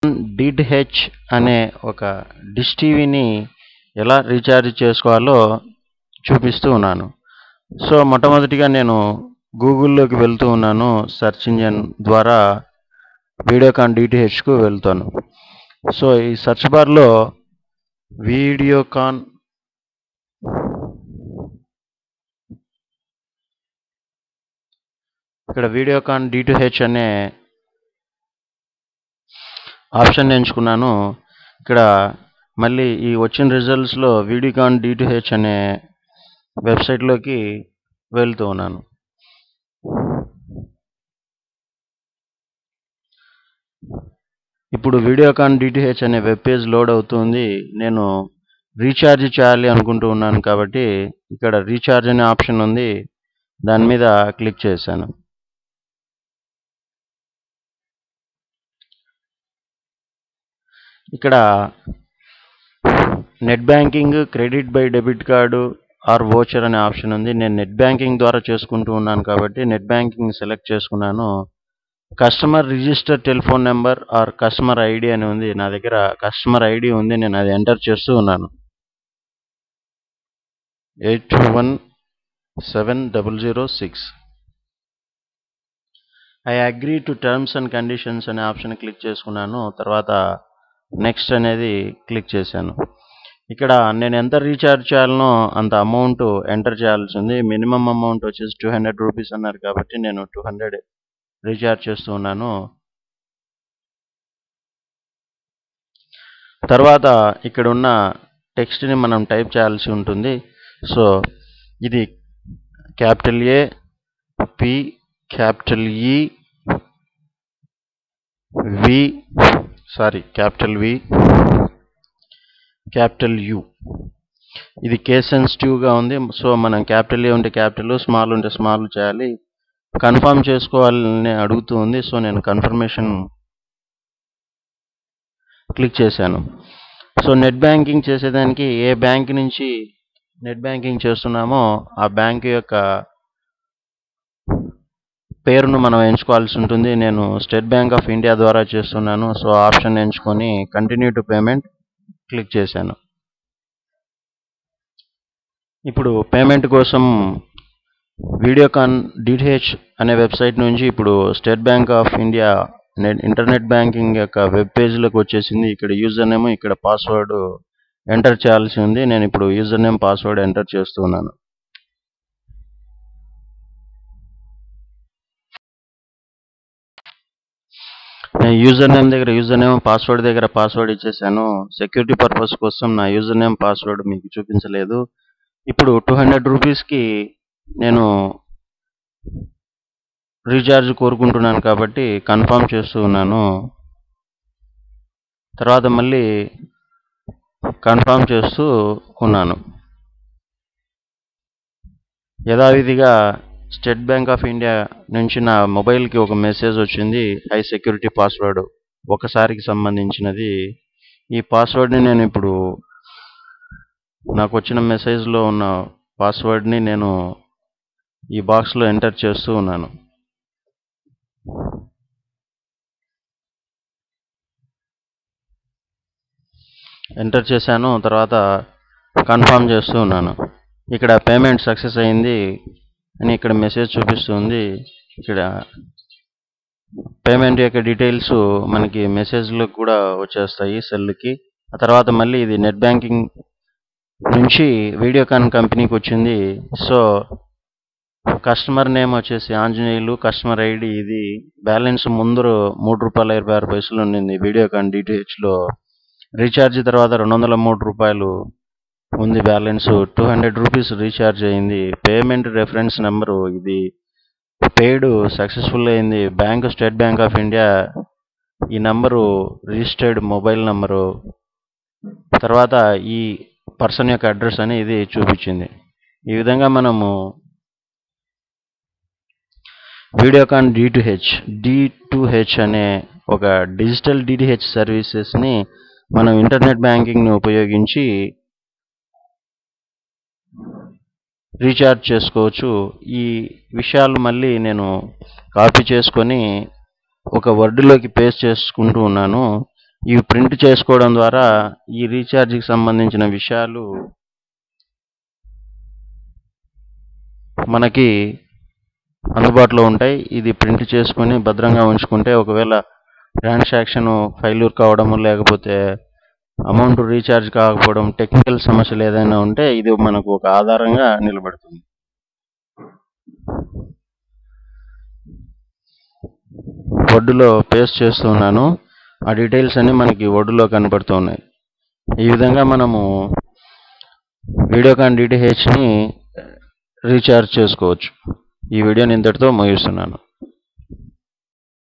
DTH అనే ఒక dish టీవీని ఎలా రీఛార్జ్ చేసుకోవాలో చూపిస్తూ ఉన్నాను సో మొట్టమొదటిగా నేను గూగుల్లోకి వెళ్తూ ఉన్నాను సెర్చ్ ఇంజన్ ద్వారా వీడియోకాన్ డిటిహెచ్కు వెళ్తాను సో ఈ సెర్చ్ బార్లో వీడియోకాన్ ఇక్కడ వీడియోకాన్ డిటిహెచ్ అనే ఆప్షన్ ఎంచుకున్నాను ఇక్కడ మళ్ళీ ఈ వచ్చిన రిజల్ట్స్లో వీడియోకాన్ డిటిహెచ్ అనే వెబ్సైట్లోకి వెళ్తూ ఉన్నాను ఇప్పుడు వీడియోకాన్ డిటిహెచ్ అనే వెబ్ పేజ్ లోడ్ అవుతుంది నేను రీఛార్జ్ చేయాలి అనుకుంటూ ఉన్నాను కాబట్టి ఇక్కడ రీఛార్జ్ అనే ఆప్షన్ ఉంది దాని మీద క్లిక్ చేశాను ఇక్కడ net banking credit by debit card or voucher అనే ఆప్షన్ ఉంది నేను నెట్ బ్యాంకింగ్ ద్వారా చేసుకుంటూ ఉన్నాను కాబట్టి నెట్ బ్యాంకింగ్ సెలెక్ట్ చేసుకున్నాను customer register telephone number or customer ID అని ఉంది నా దగ్గర కస్టమర్ ఐడి ఉంది నేను అది ఎంటర్ చేస్తూ ఉన్నాను eight two one seven double zero six I agree to terms and conditions అనే ఆప్షన్ క్లిక్ చేసుకున్నాను తర్వాత నెక్స్ట్ అనేది క్లిక్ చేశాను ఇక్కడ నేను ఎంత రీఛార్జ్ చేయాలనో అంత అమౌంట్ ఎంటర్ చేయాల్సి ఉంది మినిమం అమౌంట్ వచ్చేసి టూ హండ్రెడ్ రూపీస్ అన్నారు కాబట్టి నేను టూ హండ్రెడ్ రీఛార్జ్ చేస్తూ ఉన్నాను తర్వాత ఇక్కడ ఉన్న టెక్స్ట్ని మనం టైప్ చేయాల్సి ఉంటుంది సో ఇది క్యాపిటల్ ఏ P capital E V sorry capital V capital U ఇది కేస్ సెన్సిటివ్గా ఉంది సో మనం క్యాపిటల్ ఏ ఉంటే క్యాపిటల్ స్మాల్ ఉంటే స్మాల్ చేయాలి కన్ఫర్మ్ చేసుకోవాలని అడుగుతూ ఉంది సో నేను కన్ఫర్మేషన్ క్లిక్ చేశాను సో నెట్ బ్యాంకింగ్ చేసేదానికి ఏ బ్యాంక్ నుంచి నెట్ బ్యాంకింగ్ చేస్తున్నామో ఆ బ్యాంక్ యొక్క పేరును మనం ఎంచుకోవాల్సి ఉంటుంది నేను స్టేట్ బ్యాంక్ ఆఫ్ ఇండియా ద్వారా చేస్తున్నాను సో ఆప్షన్ ఎంచుకొని కంటిన్యూ టు పేమెంట్ క్లిక్ చేశాను ఇప్పుడు పేమెంట్ కోసం వీడియోకాన్ డిటిహెచ్ అనే వెబ్సైట్ నుంచి ఇప్పుడు State Bank of India net internet banking యొక్క వెబ్ పేజ్లోకి వచ్చేసింది ఇక్కడ యూజర్ నేమ్ ఇక్కడ పాస్వర్డ్ ఎంటర్ చేయాల్సి ఉంది నేను ఇప్పుడు యూజర్ నేమ్ పాస్వర్డ్ ఎంటర్ చేస్తున్నాను నేను యూజర్ నేమ్ దగ్గర యూజర్ నేమ్ పాస్వర్డ్ దగ్గర పాస్వర్డ్ ఇచ్చేసాను సెక్యూరిటీ పర్పస్ కోసం నా యూజర్ నేమ్ పాస్వర్డ్ మీకు చూపించలేదు ఇప్పుడు టూ హండ్రెడ్ రూపీస్కి నేను రీఛార్జ్ కోరుకుంటున్నాను కాబట్టి కన్ఫర్మ్ చేస్తూ ఉన్నాను తర్వాత మళ్ళీ కన్ఫర్మ్ చేస్తూ ఉన్నాను యథావిధిగా స్టేట్ బ్యాంక్ ఆఫ్ ఇండియా నుంచి నా మొబైల్కి ఒక మెసేజ్ వచ్చింది హై సెక్యూరిటీ పాస్వర్డ్ ఒకసారికి సంబంధించినది ఈ పాస్వర్డ్ని నేను ఇప్పుడు నాకు వచ్చిన మెసేజ్లో ఉన్న పాస్వర్డ్ని నేను ఈ బాక్స్లో ఎంటర్ చేస్తూ ఉన్నాను ఎంటర్ చేశాను తర్వాత కన్ఫర్మ్ చేస్తూ ఉన్నాను ఇక్కడ పేమెంట్ సక్సెస్ అయింది అని ఇక్కడ మెసేజ్ చూపిస్తుంది ఇక్కడ పేమెంట్ యొక్క డీటెయిల్స్ మనకి మెసేజ్లో కూడా వచ్చేస్తాయి సెల్కి ఆ తర్వాత మళ్ళీ ఇది నెట్ బ్యాంకింగ్ నుంచి వీడియోకాన్ కంపెనీకి వచ్చింది సో కస్టమర్ నేమ్ వచ్చేసి ఆంజనేయులు కస్టమర్ ఐడి ఇది బ్యాలెన్స్ ముందు మూడు రూపాయల ఇరవై ఆరు పైసలు ఉండింది వీడియోకాన్ డిటిహెచ్లో రీఛార్జ్ తర్వాత రెండు వందల మూడు రూపాయలు ఉంది balance two hundred rupees recharge అయింది పేమెంట్ రెఫరెన్స్ నెంబరు ఇది పేడ్ సక్సెస్ఫుల్ అయింది bank State Bank of India ఈ నంబరు రిజిస్టర్డ్ మొబైల్ నంబరు తర్వాత ఈ పర్సన్ యొక్క అడ్రస్ అని ఇది చూపించింది ఈ విధంగా మనము Videocon D to H D to H అనే ఒక డిజిటల్ డిటిహెచ్ సర్వీసెస్ని మనం ఇంటర్నెట్ బ్యాంకింగ్ని ఉపయోగించి రీఛార్జ్ చేసుకోవచ్చు ఈ విషయాలు మళ్ళీ నేను కాపీ చేసుకొని ఒక వర్డ్లోకి పేస్ట్ చేసుకుంటూ ఉన్నాను ఇవి ప్రింట్ చేసుకోవడం ద్వారా ఈ రీఛార్జ్కి సంబంధించిన విషయాలు మనకి అందుబాటులో ఉంటాయి ఇది ప్రింట్ చేసుకొని భద్రంగా ఉంచుకుంటే ఒకవేళ ట్రాన్సాక్షన్ ఫెయిల్యూర్ కావడం లేకపోతే అమౌంట్ రీఛార్జ్ కాకపోవడం టెక్నికల్ సమస్యలు ఏదైనా ఉంటే ఇది మనకు ఒక ఆధారంగా నిలబడుతుంది వర్డ్లో పేస్ట్ చేస్తున్నాను ఆ డీటెయిల్స్ అన్ని మనకి వర్డ్లో కనబడుతూ ఉన్నాయి ఈ విధంగా మనము వీడియోకాన్ డిటిహెచ్ని రీఛార్జ్ చేసుకోవచ్చు ఈ వీడియోని ఇంతటితో ముగిస్తున్నాను